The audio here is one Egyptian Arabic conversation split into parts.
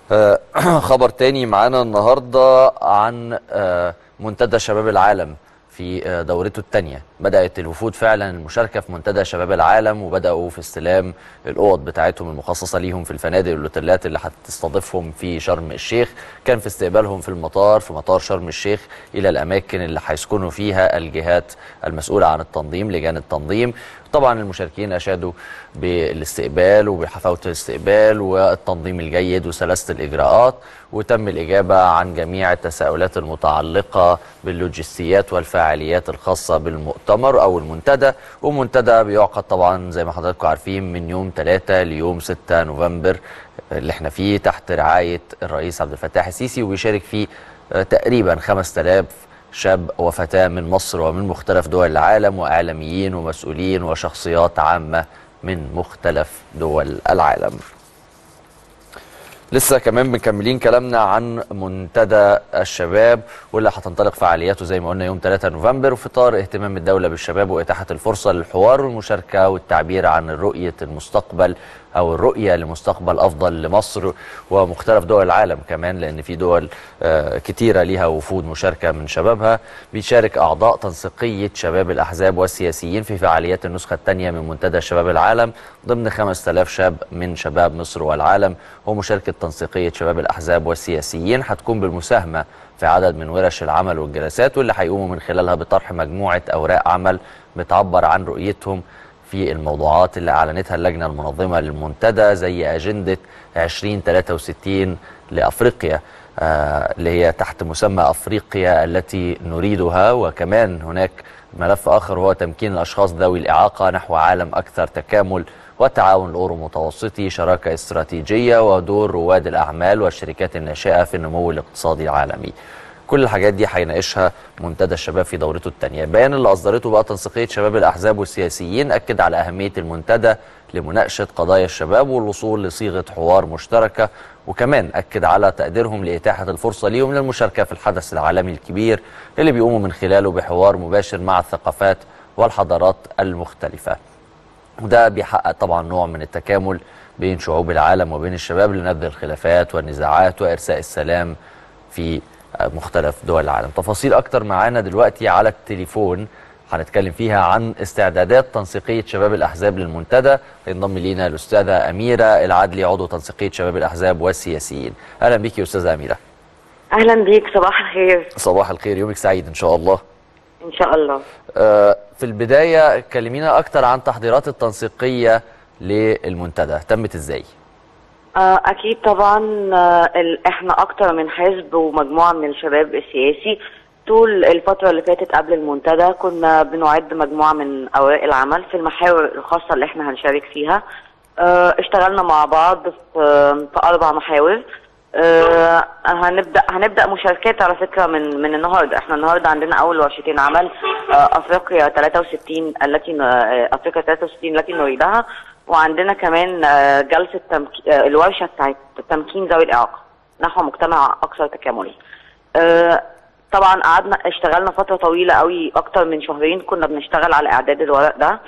آه، خبر تاني معانا النهارده عن آه، منتدى شباب العالم في آه، دورته الثانيه بدات الوفود فعلا المشاركه في منتدى شباب العالم وبداوا في استلام الاوض بتاعتهم المخصصه ليهم في الفنادق والاوتيلات اللي هتستضيفهم في شرم الشيخ كان في استقبالهم في المطار في مطار شرم الشيخ الى الاماكن اللي هيسكنوا فيها الجهات المسؤوله عن التنظيم لجان التنظيم طبعا المشاركين اشادوا بالاستقبال وبحفاوه الاستقبال والتنظيم الجيد وسلاسه الاجراءات وتم الاجابه عن جميع التساؤلات المتعلقه باللوجستيات والفعاليات الخاصه بالمؤتمر او المنتدى ومنتدى بيعقد طبعا زي ما حضراتكم عارفين من يوم 3 ليوم 6 نوفمبر اللي احنا فيه تحت رعايه الرئيس عبد الفتاح السيسي وبيشارك فيه آه، تقريبا 5000 شاب وفتاة من مصر ومن مختلف دول العالم وإعلاميين ومسؤولين وشخصيات عامة من مختلف دول العالم لسه كمان مكملين كلامنا عن منتدى الشباب واللي هتنطلق فعالياته زي ما قلنا يوم 3 نوفمبر وفي اطار اهتمام الدوله بالشباب واتاحه الفرصه للحوار والمشاركه والتعبير عن رؤيه المستقبل او الرؤيه لمستقبل افضل لمصر ومختلف دول العالم كمان لان في دول آه، كتيره ليها وفود مشاركه من شبابها بيشارك اعضاء تنسيقيه شباب الاحزاب والسياسيين في فعاليات النسخه الثانيه من منتدى شباب العالم ضمن 5000 شاب من شباب مصر والعالم ومشاركه تنسيقيه شباب الاحزاب والسياسيين هتكون بالمساهمه في عدد من ورش العمل والجلسات واللي هيقوموا من خلالها بطرح مجموعه اوراق عمل بتعبر عن رؤيتهم في الموضوعات اللي اعلنتها اللجنه المنظمه للمنتدى زي اجنده 2063 لافريقيا آه، اللي هي تحت مسمى افريقيا التي نريدها وكمان هناك ملف اخر هو تمكين الاشخاص ذوي الاعاقه نحو عالم اكثر تكامل والتعاون الاورو متوسطي شراكه استراتيجيه ودور رواد الاعمال والشركات الناشئه في النمو الاقتصادي العالمي. كل الحاجات دي هيناقشها منتدى الشباب في دورته الثانيه البيان اللي اصدرته بقى تنسيقيه شباب الاحزاب والسياسيين اكد على اهميه المنتدى لمناقشه قضايا الشباب والوصول لصيغه حوار مشتركه وكمان اكد على تقديرهم لاتاحه الفرصه ليهم للمشاركه في الحدث العالمي الكبير اللي بيقوموا من خلاله بحوار مباشر مع الثقافات والحضارات المختلفه وده بيحقق طبعا نوع من التكامل بين شعوب العالم وبين الشباب لنبذ الخلافات والنزاعات وارساء السلام في مختلف دول العالم تفاصيل اكتر معانا دلوقتي على التليفون هنتكلم فيها عن استعدادات تنسيقيه شباب الاحزاب للمنتدى هينضم لينا الاستاذه اميره العدلي عضو تنسيقيه شباب الاحزاب والسياسيين اهلا بيكي يا استاذه اميره اهلا بيك صباح الخير صباح الخير يومك سعيد ان شاء الله ان شاء الله آه، في البدايه كلمينا اكتر عن تحضيرات التنسيقيه للمنتدى تمت ازاي آه، اكيد طبعا آه، ال- احنا اكتر من حزب ومجموعه من الشباب السياسي طول الفتره اللي فاتت قبل المنتدى كنا بنعد مجموعه من اوراق العمل في المحاور الخاصه اللي احنا هنشارك فيها آه، اشتغلنا مع بعض في في اربع محاور آه، هنبدا هنبدا مشاركات على فكره من من النهارده احنا النهارده عندنا اول ورشتين عمل آه، افريقيا 63 التي ن- آه، افريقيا 63 التي نريدها وعندنا كمان آه، جلسه تمك... آه، الورشه بتاعت تمكين ذوي الاعاقه نحو مجتمع اكثر تكاملا آه، طبعا قعدنا اشتغلنا فتره طويله قوي اكتر من شهرين كنا بنشتغل على اعداد الورق ده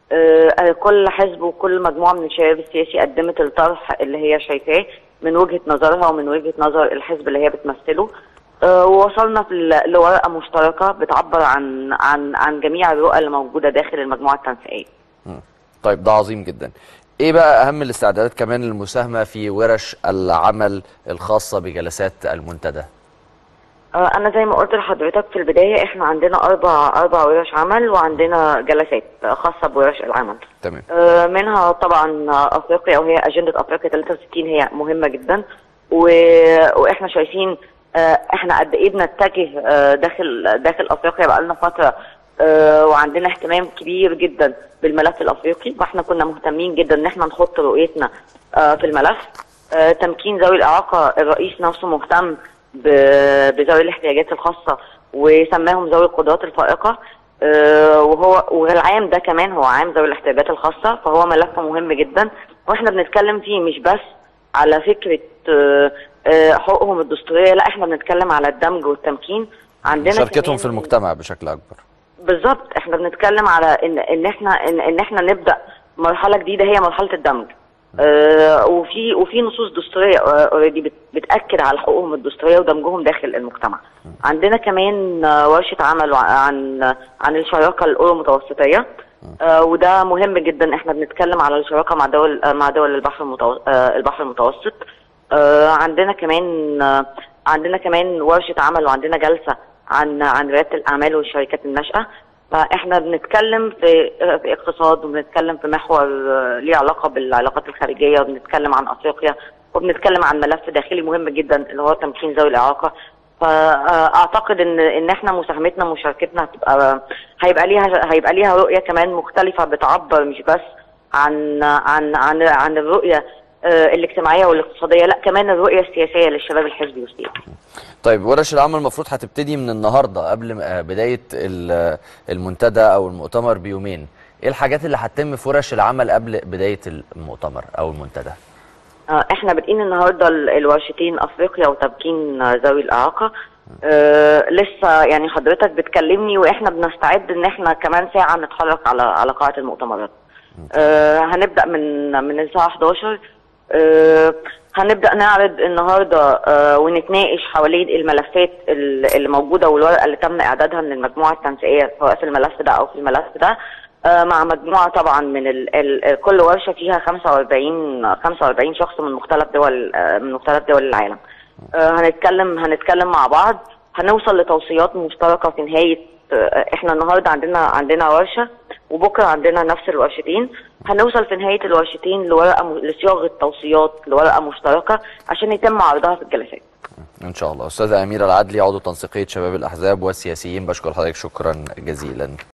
آه، كل حزب وكل مجموعه من الشباب السياسي قدمت الطرح اللي هي شايفاه من وجهه نظرها ومن وجهه نظر الحزب اللي هي بتمثله آه، ووصلنا في ال- لورقه مشتركه بتعبر عن عن عن جميع الرؤى اللي موجوده داخل المجموعه التنسيقيه. طيب ده عظيم جدا ايه بقى اهم الاستعدادات كمان للمساهمه في ورش العمل الخاصه بجلسات المنتدى آه، انا زي ما قلت لحضرتك في البدايه احنا عندنا اربع اربع ورش عمل وعندنا جلسات آه، خاصه بورش العمل. تمام آه، منها طبعا آه، افريقيا وهي اجنده افريقيا 63 هي مهمه جدا و... واحنا شايفين آه، احنا قد ايه بنتجه آه، داخل داخل افريقيا بقالنا فتره آه، وعندنا اهتمام كبير جدا بالملف الافريقي واحنا كنا مهتمين جدا ان احنا نحط رؤيتنا آه، في الملف آه، تمكين ذوي الاعاقه الرئيس نفسه مهتم ب- بذوي الاحتياجات الخاصه وسماهم ذوي القدرات الفائقه آه، وهو والعام ده كمان هو عام ذوي الاحتياجات الخاصه فهو ملف مهم جدا واحنا بنتكلم فيه مش بس على فكره آه، آه، حقوقهم الدستوريه لا احنا بنتكلم على الدمج والتمكين عندنا مشاركتهم كمان- في المجتمع بشكل اكبر بالظبط احنا بنتكلم على ان ان احنا ان, ان احنا نبدا مرحله جديده هي مرحله الدمج آه، وفي وفي نصوص دستوريه اوريدي بتاكد على حقوقهم الدستوريه ودمجهم داخل المجتمع عندنا كمان آه، ورشه عمل عن عن الشراكه الاورو متوسطيه آه، وده مهم جدا احنا بنتكلم على الشراكه مع دول آه، مع دول البحر المتوسط البحر المتوسط آه، عندنا كمان آه، عندنا كمان ورشه عمل وعندنا جلسه عن عن رياده الاعمال والشركات الناشئه فاحنا بنتكلم في آه، في اقتصاد وبنتكلم في محور آه، ليه علاقه بالعلاقات الخارجيه وبنتكلم عن افريقيا وبنتكلم عن ملف داخلي مهم جدا اللي هو تمكين ذوي الاعاقه فاعتقد ان ان احنا مساهمتنا ومشاركتنا هتبقى هيبقى ليها هيبقى ليها رؤيه كمان مختلفه بتعبر مش بس عن عن عن عن الرؤيه آه، الاجتماعيه والاقتصاديه لا كمان الرؤيه السياسيه للشباب الحزبي والسياسي طيب ورش العمل المفروض هتبتدي من النهارده قبل ما- بدايه ال- المنتدى او المؤتمر بيومين ايه الحاجات اللي هتتم في ورش العمل قبل بدايه المؤتمر او المنتدى آه، احنا بادئين النهارده ال- الورشتين افريقيا وتمكين آه، ذوي الاعاقه آه لسه يعني حضرتك بتكلمني واحنا بنستعد ان احنا كمان ساعه نتحرك على على قاعه المؤتمرات آه هنبدا من من الساعه 11 آه هنبدا نعرض النهارده آه ونتناقش حوالين الملفات ال- اللي موجوده والورقه اللي تم اعدادها من المجموعه التنسيقيه سواء في الملف ده او في الملف ده آه، مع مجموعه طبعا من ال ال كل ورشه فيها 45 45 شخص من مختلف دول آه، من مختلف دول العالم. آه، هنتكلم هنتكلم مع بعض هنوصل لتوصيات مشتركه في نهايه آه، احنا النهارده عندنا عندنا ورشه وبكره عندنا نفس الورشتين هنوصل في نهايه الورشتين لورقه م- لصياغه توصيات لورقه مشتركه عشان يتم عرضها في الجلسات. ان شاء الله استاذه اميره العدلي عضو تنسيقيه شباب الاحزاب والسياسيين بشكر حضرتك شكرا جزيلا